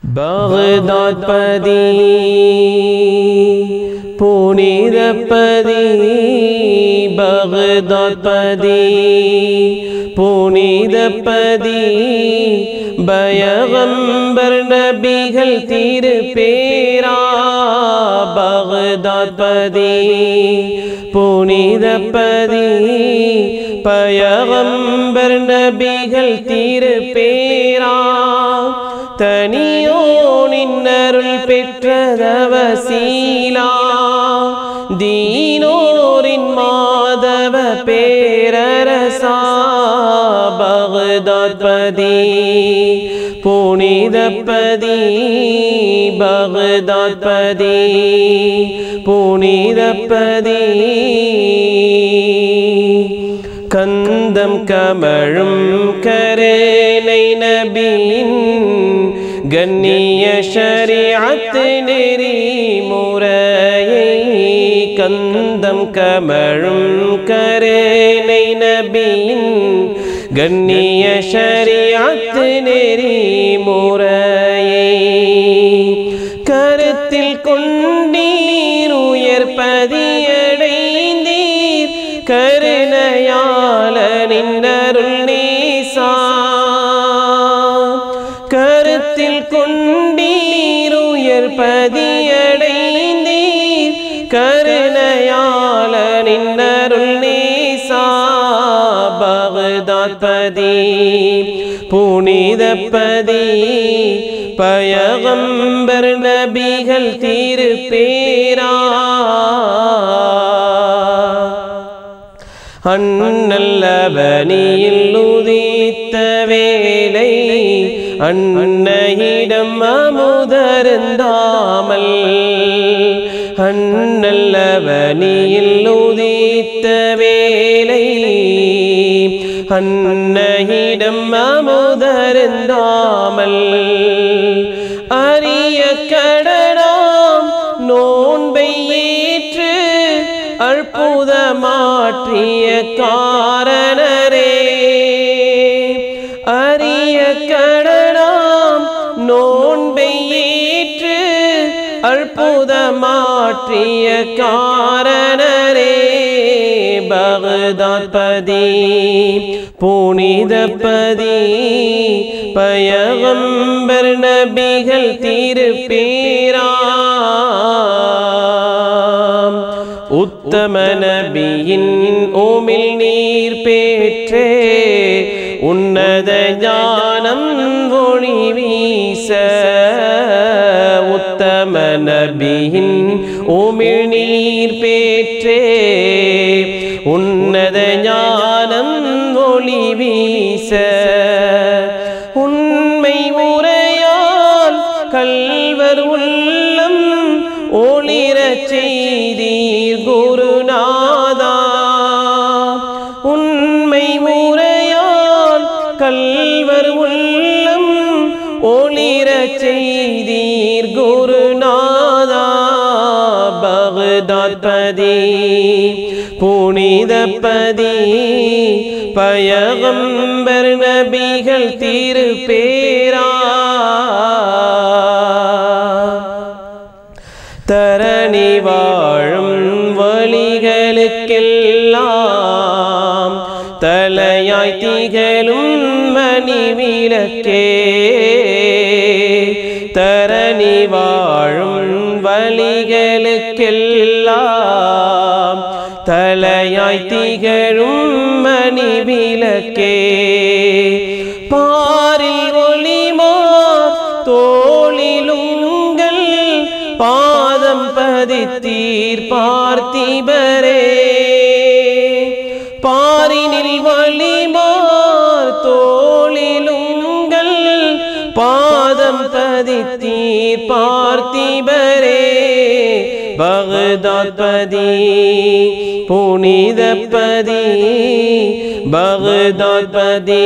பகதாத்பதி புனிதப்பதி பகதாத்பதி புனிதப்பதி பயகம்பர் நபிகள் திருப்பேரா பகதாத்பதி புனிதப்பதி பயகம்பர் நபிகள் திருப்பேரா தனியோனின் அருள் பெற்றதவசீலா தீனோரின் மாதவ பேரரசா பகதாத்பதி புனிதப்பதி பகதாத்பதி புனிதப்பதி கந்தம் கமழும் கரேனை நபியின் கண்ணிய ஷரிஅத் நெறி முறையை கந்தம் கமழும் கரேனை நபியின் கண்ணிய ஷரிஅத் நெறி முறையை கருத்தில் கொண்டீர் உயர்பதியடைந்தீர் கருணையாளனின் அருள் நேசா கருத்தில் கொண்டீர் உயர்பதியடைந்தீர் கருணையாளனின் அருள் நேசா பகதாத்பதி புனிதப்பதி பயகம்பர் நபிகள் திருப்பேரா அண்ணல்லவனியில் உதித்த வேலை அன்னையிடம் அமுதருந்தாமல் அண்ணல்லவனியில் உதித்த வேலை அன்னையிடம் அமுதருந்தாமல் அரிய கடனாம் நோன்பை ஏற்று அற்புதமாற்றிய காரணரே அரிய கடனாம் நோன்பை ஏற்று அற்புதமாற்றிய காரணரே பகதாத்பதி புனிதப்பதி பயகம்பர் நபிகள் திருப்பேரா உத்தம நபியின் ஓமில் நீர் பேற்றே உன்னத ஞானம் ஒளி வீச உத்தம நபியின் ஓமில் நீர் பேற்றே உன்னத ஞானம் ஒளி வீச உண்மை முறையால் கல்வர் உள்ளம் ஒளிரச் செய்தீர் குருநாதா உண்மை முறையால் கல்வர் உள்ளம் ஒளிரச் செய்தீர் குருநாதா பகதாத்பதி புனிதப்பதி பயகம்பர் நபிகள் திருப்பேரா தரணி வாழும் வழிகளுக்கெல்லாம் தலையாய் திகழும் மணி விளக்கே தரணி வாழும் வழிகளுக்கெல்லாம் தலையாய் திகழும் மணி விளக்கே பாரில் ஒளிமா தோளிலுங்கள் பாதம் பதித்தீர் பார்த்திபரே பாரினில் வழிமார் தோளிலுங்கள் பாதம் பதித்தீர் பார்த்திபரே பகதாத்பதி புனிதப்பதி பகதாத்பதி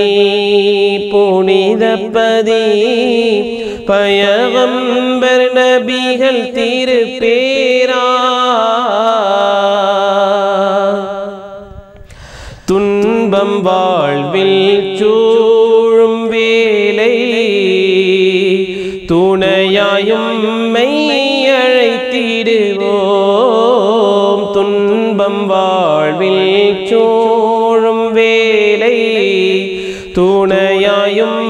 புனிதப்பதி பயகம்பர் நபிகள் திருப்பேரா துன்பம் வாழ்வில் சூழும் வேலை துணையாயும் மெய்யழைத்திடுவோம் துன்பம் வாழ்வில் சோழும் வேலை துணையாயும்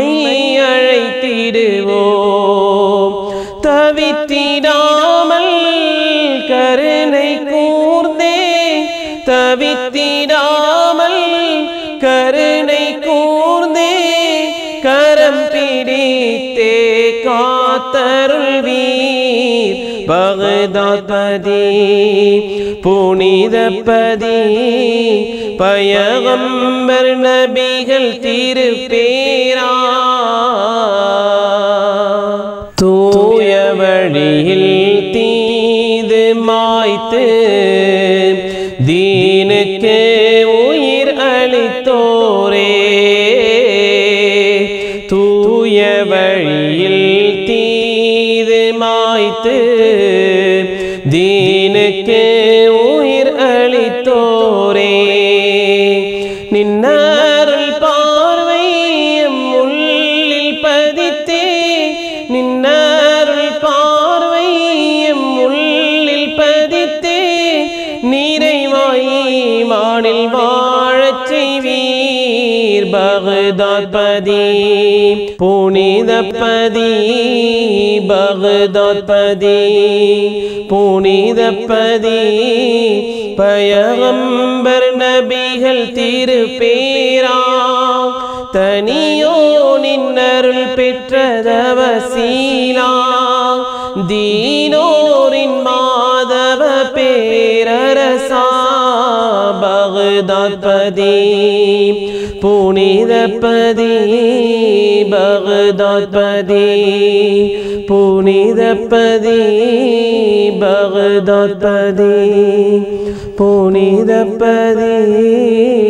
மெய்யழைத்திடுவோம் தவித்திடாமல் கருணை கூர்ந்தே தவித்திடாமல் கருணை கூர்ந்தே கரம் பிடித்தே காத்தருள்வீர் பகதாபதி புனிதப்பதி பயகம்பர் நபிகள் திருப்பேரா தூய வழியில் தீது மாய்த்து தீனுக்கு உயிர் அளித்தோரே தூய வழியில் தீது மாய்த்து தீனுக்கு உயிர் அளித்தோரே நின்னருள் பார்வை எம் உள்ளில் பதித்தே நின்னருள் பார்வை எம் உள்ளில் பதித்தே நிறைவாயி மானில் வாழச் செய்வீர் பகதாத்பதி புனிதப்பதி பகதாத்பதி புனிதப்பதி பயகம்பர் நபிகள் திருப்பேரா தனியோ நின்னருள் பெற்றதவசீலா தீனோரின் மாதவ பேரரசா பகதாத்பதி புனிதப்பதி பகதாத்பதி புனிதப்பதி பகதாத்பதி புனிதப்பதி